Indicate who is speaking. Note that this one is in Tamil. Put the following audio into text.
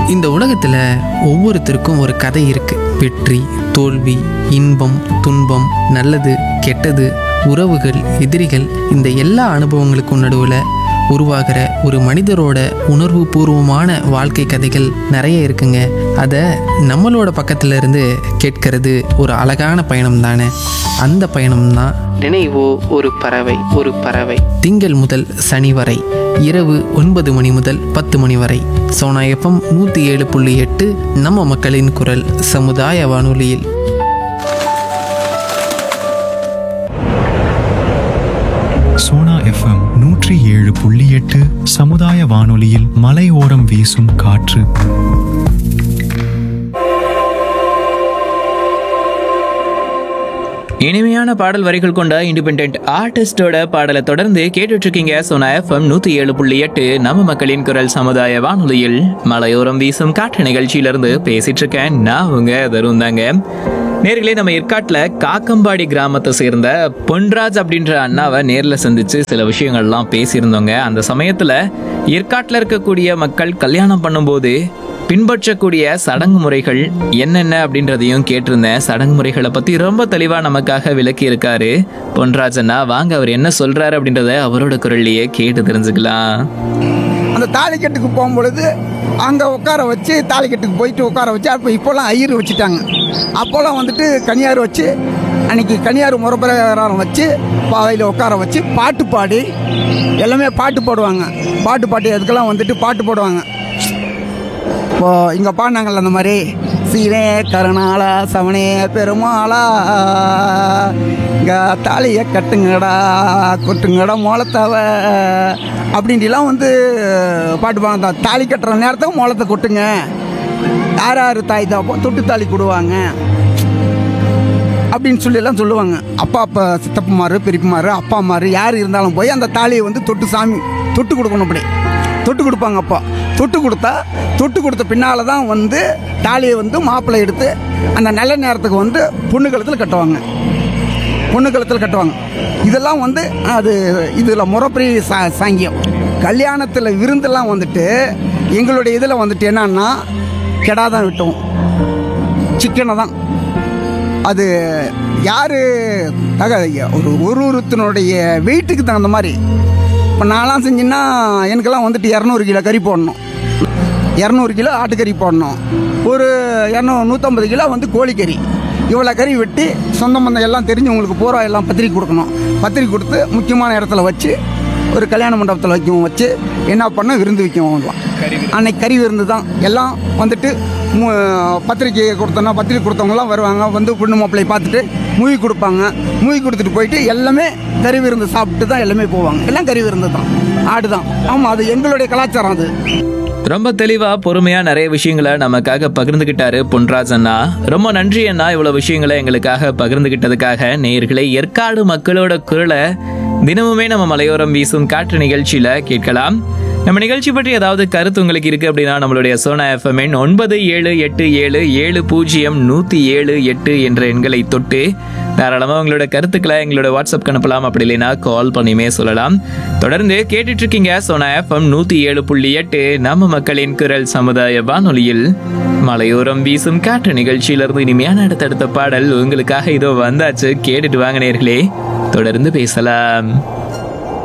Speaker 1: இந்த உலகத்தில் ஒவ்வொருத்தருக்கும் ஒரு கதை இருக்கு வெற்றி தோல்வி இன்பம் துன்பம் நல்லது கெட்டது உறவுகள் எதிரிகள் இந்த எல்லா அனுபவங்களுக்கும் நடுவில் உருவாகிற ஒரு மனிதரோட உணர்வு பூர்வமான வாழ்க்கை கதைகள் நிறைய இருக்குங்க அதை நம்மளோட பக்கத்துல இருந்து கேட்கறது ஒரு அழகான பயணம் தானே அந்த பயணம் தான் நினைவோ ஒரு பறவை ஒரு பறவை திங்கள் முதல் சனி வரை இரவு ஒன்பது மணி முதல் பத்து மணி வரை சோனா எஃப்எம் நூற்றி ஏழு புள்ளி எட்டு நம்ம மக்களின் குரல் சமுதாய வானொலியில்
Speaker 2: சோனா எஃப்எம் நூற்றி ஏழு புள்ளி எட்டு சமுதாய வானொலியில் மலையோரம் வீசும் காற்று
Speaker 3: இனிமையான பாடல் வரிகள் கொண்ட இண்டிபெண்ட் ஆர்டிஸ்டோட பாடலை தொடர்ந்து கேட்டுட்டு இருக்கீங்க சோனா எஃப்எம் நூத்தி ஏழு புள்ளி எட்டு நம்ம மக்களின் குரல் சமுதாய வானொலியில் மலையோரம் வீசும் காற்று நிகழ்ச்சியிலிருந்து பேசிட்டு இருக்கேன் நான் உங்க தருண் தாங்க நேர்களே நம்ம ஏற்காட்டில் காக்கம்பாடி கிராமத்தை சேர்ந்த பொன்ராஜ் அப்படின்ற அண்ணாவை நேரில் சந்திச்சு சில விஷயங்கள்லாம் பேசியிருந்தோங்க அந்த சமயத்தில் ஏற்காட்டில் இருக்கக்கூடிய மக்கள் கல்யாணம் பண்ணும்போது பின்பற்றக்கூடிய சடங்கு முறைகள் என்னென்ன அப்படின்றதையும் கேட்டிருந்தேன் சடங்கு முறைகளை பத்தி ரொம்ப தெளிவா நமக்காக விளக்கி இருக்காரு பொன்ராஜண்ணா வாங்க அவர் என்ன சொல்றாரு அப்படின்றத அவரோட குரல்லையே கேட்டு தெரிஞ்சுக்கலாம்
Speaker 4: அந்த தாலிக்கட்டுக்கு போகும்பொழுது அங்கே உட்கார வச்சு தாலிக்கட்டுக்கு போயிட்டு உட்கார வச்சு அப்போ இப்போல்லாம் ஐயர் வச்சுட்டாங்க அப்போல்லாம் வந்துட்டு கனியார் வச்சு அன்னைக்கு கனியார் முறப்பிரகாரம் வச்சு பாவையில் உட்கார வச்சு பாட்டு பாடி எல்லாமே பாட்டு பாடுவாங்க பாட்டு பாடி அதுக்கெல்லாம் வந்துட்டு பாட்டு பாடுவாங்க இப்போ இங்கே பாடினாங்கல்ல அந்த மாதிரி சீனே கருணாளா சவனே பெருமாளா இங்கே தாலியை கட்டுங்கடா கொட்டுங்கடா மோளத்தாவ அப்படின்ட்டுலாம் வந்து பாட்டு பாங்க தாலி கட்டுற நேரத்துக்கு மோளத்தை கொட்டுங்க யார் யார் தாய் தாப்போ தொட்டு தாலி கொடுவாங்க அப்படின்னு சொல்லி எல்லாம் சொல்லுவாங்க அப்பா அப்பா சித்தப்பமாரு பெரியப்பமாரு அப்பா அம்மாரு யார் இருந்தாலும் போய் அந்த தாலியை வந்து தொட்டு சாமி தொட்டு கொடுக்கணும் அப்படி தொட்டு கொடுப்பாங்க அப்பா தொட்டு கொடுத்தா தொட்டு கொடுத்த பின்னால் தான் வந்து தாலியை வந்து மாப்பிள்ளை எடுத்து அந்த நல்ல நேரத்துக்கு வந்து பொண்ணு கழுத்தில் கட்டுவாங்க பொண்ணு கழுத்தில் கட்டுவாங்க இதெல்லாம் வந்து அது இதில் முறைப்படி சா சாங்கியம் கல்யாணத்தில் விருந்தெல்லாம் வந்துட்டு எங்களுடைய இதில் வந்துட்டு என்னன்னா கெடா தான் விட்டோம் சிக்கனை தான் அது யார் தக ஒரு ஒரு ஒருத்தனுடைய வெயிட்டுக்கு தகுந்த மாதிரி இப்போ நான்லாம் செஞ்சேன்னா எனக்கெல்லாம் வந்துட்டு இரநூறு கிலோ கறி போடணும் இரநூறு கிலோ ஆட்டுக்கறி போடணும் ஒரு இரநூறு நூற்றம்பது கிலோ வந்து கோழிக்கறி இவ்வளோ கறி வெட்டி சொந்த பந்தம் எல்லாம் தெரிஞ்சவங்களுக்கு பூரா எல்லாம் பத்திரிக்கை கொடுக்கணும் பத்திரிக்கை கொடுத்து முக்கியமான இடத்துல வச்சு ஒரு கல்யாண மண்டபத்தில் வைக்கவும் வச்சு என்ன பண்ண விருந்து வைக்கவும் அன்னைக்கு கறி விருந்து தான் எல்லாம் வந்துட்டு மு- பத்திரிக்கை கொடுத்தோன்னா பத்திரிக்கை கொடுத்தவங்கலாம் வருவாங்க வந்து பொண்ணு மாப்பிள்ளை பார்த்துட்டு மூவி கொடுப்பாங்க மூவி கொடுத்துட்டு போயிட்டு எல்லாமே கறி விருந்து சாப்பிட்டு தான் எல்லாமே போவாங்க எல்லாம் கறி விருந்து தான் ஆடு தான் ஆமாம் அது எங்களுடைய கலாச்சாரம் அது
Speaker 3: ரொம்ப தெளிவா பொறுமையா நிறைய விஷயங்களை நமக்காக பகிர்ந்துகிட்டாரு பொன்ராஜ் அண்ணா ரொம்ப நன்றி அண்ணா இவ்வளவு விஷயங்களை எங்களுக்காக பகிர்ந்துகிட்டதுக்காக நேயர்களை ஏற்காடு மக்களோட குரலை தினமுமே நம்ம மலையோரம் வீசும் காற்று நிகழ்ச்சியில கேட்கலாம் நம்ம நிகழ்ச்சி பற்றி ஏதாவது கருத்து உங்களுக்கு இருக்கு அப்படின்னா நம்மளுடைய சோனா எஃப்எம் எண் ஒன்பது ஏழு எட்டு ஏழு ஏழு பூஜ்ஜியம் நூத்தி ஏழு எட்டு என்ற எண்களை தொட்டு தாராளமா உங்களோட கருத்துக்களை எங்களோட வாட்ஸ்அப் அனுப்பலாம் அப்படி இல்லைன்னா கால் பண்ணியுமே சொல்லலாம் தொடர்ந்து கேட்டுட்டு இருக்கீங்க சோனா எஃப்எம் நூத்தி ஏழு புள்ளி எட்டு நம்ம மக்களின் குரல் சமுதாய வானொலியில் மலையோரம் வீசும் காற்று நிகழ்ச்சியிலிருந்து இனிமையான அடுத்தடுத்த பாடல் உங்களுக்காக இதோ வந்தாச்சு கேட்டுட்டு வாங்க நேர்களே தொடர்ந்து பேசலாம்